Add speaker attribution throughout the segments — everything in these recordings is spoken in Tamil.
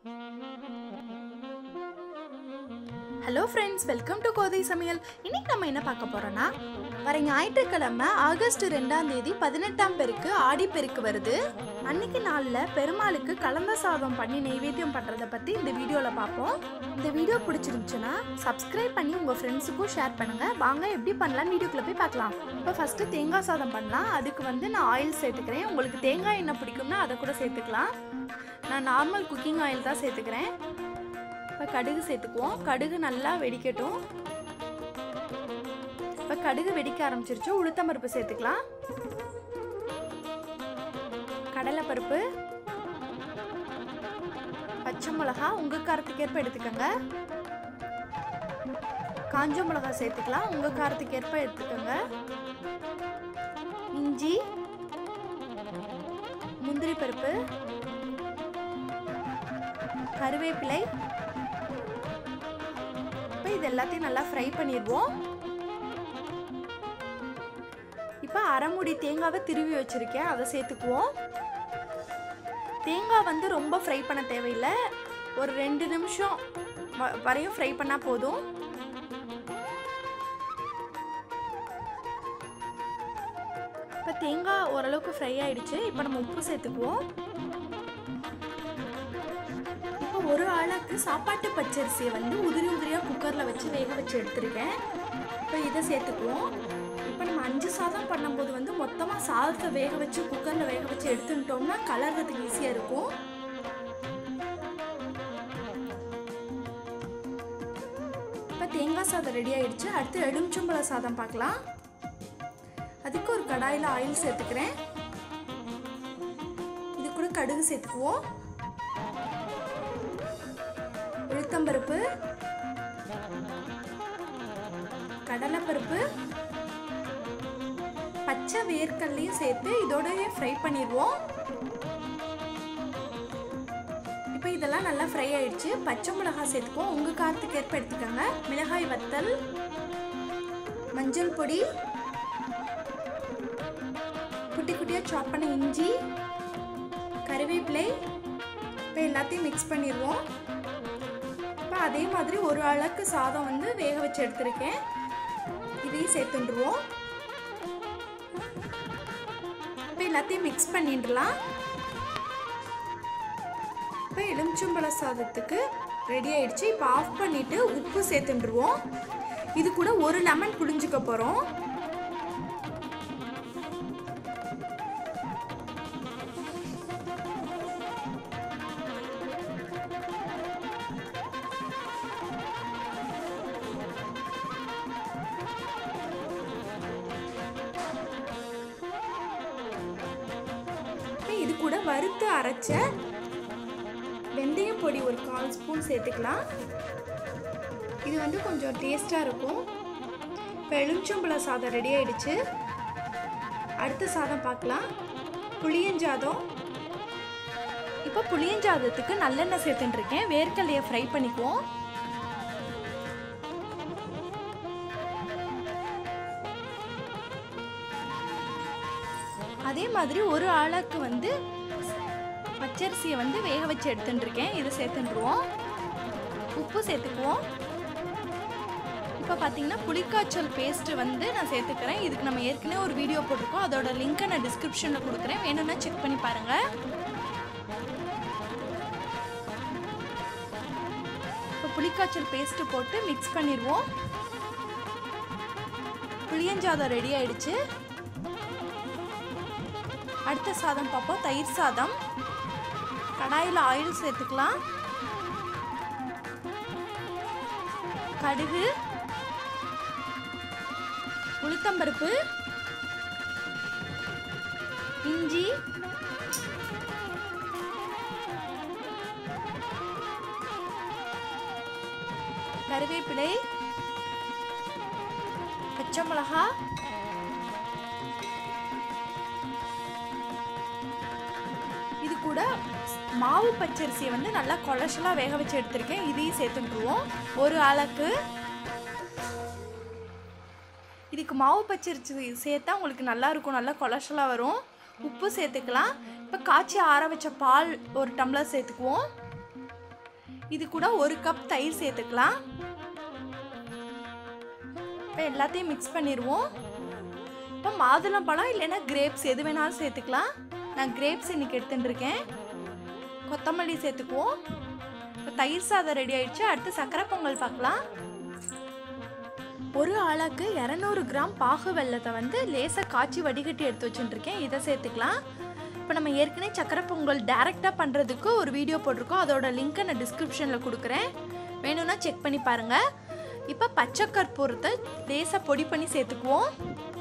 Speaker 1: hello friends welcome to Kothai சமையல் இன்னைக்கு நம்ம என்ன பார்க்க போறோம்னா வர ஞாயிற்றுக்கிழமை ஆகஸ்ட் ரெண்டாம் தேதி பதினெட்டாம் பெருக்கு ஆடி பெருக்கு வருது அன்னைக்கு நாளில் பெருமாளுக்கு கலந்த சாதம் பண்ணி நெய்வேத்தியம் பண்ணுறதை பற்றி இந்த வீடியோவில் பார்ப்போம் இந்த வீடியோ பிடிச்சிருந்துச்சுன்னா சப்ஸ்கிரைப் பண்ணி உங்கள் ஃப்ரெண்ட்ஸுக்கும் ஷேர் பண்ணுங்கள் வாங்க எப்படி பண்ணலாம்னு வீடியோக்குள்ளே போய் பார்க்கலாம் இப்போ ஃபஸ்ட்டு தேங்காய் சாதம் பண்ணலாம் அதுக்கு வந்து நான் ஆயில் சேர்த்துக்கிறேன் உங்களுக்கு தேங்காய் எண்ணெய் பிடிக்கும்னா அதை கூட சேர்த்துக்கலாம் நான் நார்மல் குக்கிங் ஆயில் தான் சேர்த்துக்கிறேன் இப்போ கடுகு சேர்த்துக்குவோம் கடுகு நல்லா வெடிக்கட்டும் இப்போ கடுகு வெடிக்க ஆரம்பிச்சிருச்சு உளுத்தம்பருப்பு சேர்த்துக்கலாம் கடலைப்பருப்பு பச்சை மிளகா உங்கள் காரத்துக்கு ஏற்ப எடுத்துக்கோங்க காஞ்ச மிளகா சேர்த்துக்கலாம் உங்கள் காரத்துக்கு ஏற்ப எடுத்துக்கோங்க இஞ்சி முந்திரி பருப்பு கருவேப்பிலை இப்போ இது எல்லாத்தையும் நல்லா ஃப்ரை பண்ணிடுவோம் இப்போ அரைமுடி தேங்காவை திருவி வச்சுருக்கேன் அதை சேர்த்துக்குவோம் தேங்காய் வந்து ரொம்ப ஃப்ரை பண்ண தேவையில்லை ஒரு ரெண்டு நிமிஷம் வ- வரையும் ஃப்ரை பண்ணால் போதும் இப்போ தேங்காய் ஓரளவுக்கு ஃப்ரை ஆயிடுச்சு இப்போ நம்ம உப்பு சேர்த்துக்குவோம் இப்போ ஒரு ஆளுக்கு சாப்பாட்டு பச்சரிசியை வந்து உதிரி உதிரியாக குக்கரில் வச்சு வேக வச்சு எடுத்திருக்கேன் இப்போ இதை சேர்த்துக்குவோம் இப்போ நம்ம அஞ்சு சாதம் பண்ணும்போது வந்து மொத்தமாக சாதத்தை வேக வச்சு குக்கரில் வேக வச்சு எடுத்துட்டோம்னா கலர்றதுக்கு ஈஸியாக இருக்கும் இப்போ தேங்காய் சாதம் ரெடி ஆயிடுச்சு அடுத்து எலுமிச்சம்பழ சாதம் பார்க்கலாம் அதுக்கு ஒரு கடாயில் ஆயில் சேர்த்துக்கிறேன் இது கூட கடுகு சேர்த்துக்குவோம் உளுத்தம்பருப்பு கடலைப்பருப்பு பச்சை வேர்க்கல்லையும் சேர்த்து இதோடய ஃப்ரை பண்ணிடுவோம் இப்போ இதெல்லாம் நல்லா ஃப்ரை ஆயிடுச்சு பச்சை மிளகாய் சேர்த்துக்குவோம் உங்கள் காரத்துக்கு ஏற்ப எடுத்துக்கோங்க மிளகாய் வத்தல் மஞ்சள் பொடி குட்டி குட்டியாக சாப் பண்ண இஞ்சி கருவேப்பிலை இப்போ எல்லாத்தையும் மிக்ஸ் பண்ணிடுவோம் இப்போ அதே மாதிரி ஒரு அளவுக்கு சாதம் வந்து வேக வச்சு எடுத்திருக்கேன் இதையும் சேர்த்துட்டுருவோம் இப்போ எல்லாத்தையும் மிக்ஸ் பண்ணிடலாம் இப்போ எலுமிச்சம்பழ சாதத்துக்கு ரெடி ஆயிடுச்சு இப்போ ஆஃப் பண்ணிட்டு உப்பு சேர்த்துட்டுருவோம் இது கூட ஒரு லெமன் புளிஞ்சுக்க போகிறோம் இப்போ இது கூட வறுத்து அரைச்ச வெந்தய பொடி ஒரு கால் ஸ்பூன் சேர்த்துக்கலாம் இது வந்து கொஞ்சம் டேஸ்ட்டாக இருக்கும் இப்போ எலுமிச்சம்பழ சாதம் ரெடி ஆயிடுச்சு அடுத்த சாதம் பார்க்கலாம் புளியஞ்சாதம் இப்போ புளியஞ்சாதத்துக்கு நல்லெண்ணெய் சேர்த்துட்டுருக்கேன் வேர்க்கல்லையை ஃப்ரை பண்ணிக்குவோம் அதே மாதிரி ஒரு ஆளுக்கு வந்து பச்சரிசியை வந்து வேக வச்சு எடுத்துட்டுருக்கேன் இதை சேர்த்துட்டுருவோம் உப்பு சேர்த்துக்குவோம் இப்போ பார்த்தீங்கன்னா புளிக்காய்ச்சல் பேஸ்ட்டு வந்து நான் சேர்த்துக்கிறேன் இதுக்கு நம்ம ஏற்கனவே ஒரு வீடியோ போட்டிருக்கோம் அதோட லிங்க்கை நான் டிஸ்கிரிப்ஷனில் கொடுக்குறேன் வேணும்னா செக் பண்ணி பாருங்கள் இப்போ புளிக்காய்ச்சல் பேஸ்ட்டு போட்டு மிக்ஸ் பண்ணிடுவோம் புளியஞ்சாதம் ரெடி ஆயிடுச்சு அடுத்த சாதம் பார்ப்போம் தயிர் சாதம் கடாயில் ஆயில் சேர்த்துக்கலாம் கடுகு உளுத்தம்பருப்பு இஞ்சி கருவேப்பிலை பச்சை மிளகா இது கூட மாவு பச்சரிசியை வந்து நல்லா கொலசலாக வேக வச்சு எடுத்திருக்கேன் இதையும் சேர்த்துட்டுருவோம் ஒரு ஆளுக்கு இதுக்கு மாவு பச்சரிசி சேர்த்தா உங்களுக்கு நல்லா இருக்கும் நல்லா கொலஸ்ட்ராலாக வரும் உப்பு சேர்த்துக்கலாம் இப்போ காய்ச்சி ஆற வச்ச பால் ஒரு டம்ளர் சேர்த்துக்குவோம் இது கூட ஒரு கப் தயிர் சேர்த்துக்கலாம் இப்போ எல்லாத்தையும் மிக்ஸ் பண்ணிடுவோம் இப்போ மாதுளம்பழம் இல்லைன்னா கிரேப்ஸ் எது வேணாலும் சேர்த்துக்கலாம் நான் கிரேப்ஸ் இன்னைக்கு எடுத்துட்டு இருக்கேன் கொத்தமல்லி சேர்த்துக்குவோம் இப்போ தயிர் சாதம் ரெடி ஆயிடுச்சு அடுத்து சக்கரை பொங்கல் பார்க்கலாம் ஒரு ஆளாக்கு இரநூறு கிராம் பாகு வெல்லத்தை வந்து லேசாக காய்ச்சி வடிகட்டி எடுத்து வச்சுட்டுருக்கேன் இதை சேர்த்துக்கலாம் இப்போ நம்ம ஏற்கனவே சக்கரை பொங்கல் டைரெக்டாக பண்ணுறதுக்கு ஒரு வீடியோ போட்டிருக்கோம் அதோட லிங்க்கை நான் டிஸ்கிரிப்ஷனில் கொடுக்குறேன் வேணும்னா செக் பண்ணி பாருங்கள் இப்போ பச்சை கற்பூரத்தை லேசாக பொடி பண்ணி சேர்த்துக்குவோம்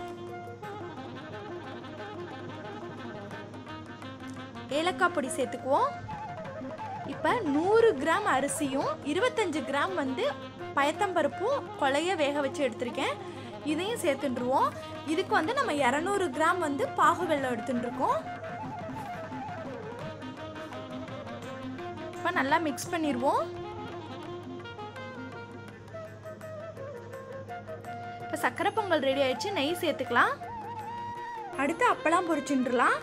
Speaker 1: ஏலக்காய் பொடி சேர்த்துக்குவோம் இப்போ நூறு கிராம் அரிசியும் இருபத்தஞ்சு கிராம் வந்து பயத்தம்பருப்பும் கொலைய வேக வச்சு எடுத்திருக்கேன் இதையும் சேர்த்துட்டுருவோம் இதுக்கு வந்து நம்ம இரநூறு கிராம் வந்து பாகு வெல்லம் எடுத்துட்டுருக்கோம் இப்போ நல்லா மிக்ஸ் பண்ணிடுவோம் இப்போ சக்கரை பொங்கல் ரெடி ஆயிடுச்சு நெய் சேர்த்துக்கலாம் அடுத்து அப்பளம் பொரிச்சுட்டுலாம்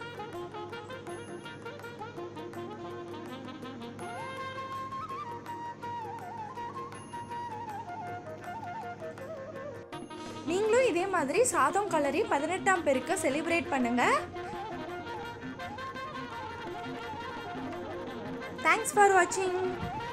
Speaker 1: நீங்களும் இதே மாதிரி சாதம் கலரி பதினெட்டாம் பேருக்கு செலிப்ரேட் பண்ணுங்க தேங்க்ஸ் ஃபார் வாட்சிங்